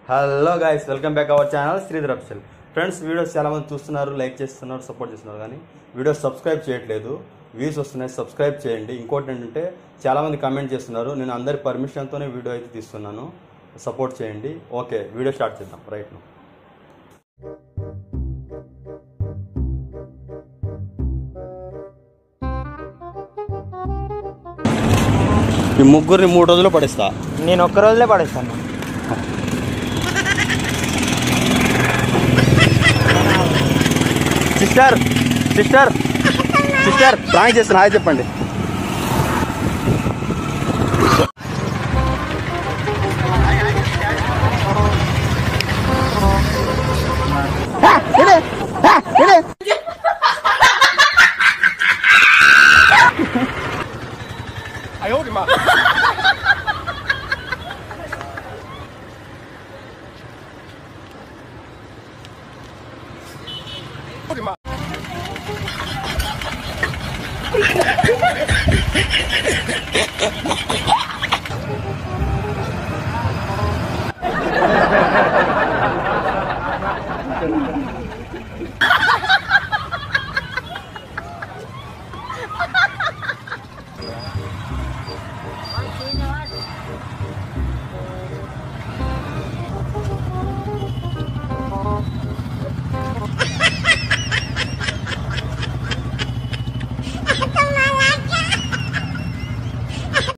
hello guys welcome back our channel Sridhar Afsal friends videos చాలా మంది చూస్తున్నారు లైక్ చేస్తున్నారు సపోర్ట్ చేస్తున్నారు కానీ వీడియోస్ సబ్స్క్రైబ్ చేయట్లేదు వ్యూస్ వస్తున్నాయి సబ్స్క్రైబ్ చేయండి ఇంకోటి ఏంటంటే చాలా మంది కమెంట్ చేస్తున్నారు నేను అందరి పర్మిషన్తోనే వీడియో అయితే తీస్తున్నాను సపోర్ట్ చేయండి ఓకే వీడియో స్టార్ట్ చేద్దాం రైట్ ఈ ముగ్గురిని మూడు రోజులు పడిస్తా నేను ఒక్క రోజులే పడేస్తాను సిస్టర్ సిస్టర్ సిస్టర్ ప్రాంక్ చేస్తున్నా హాయ్ చెప్పండి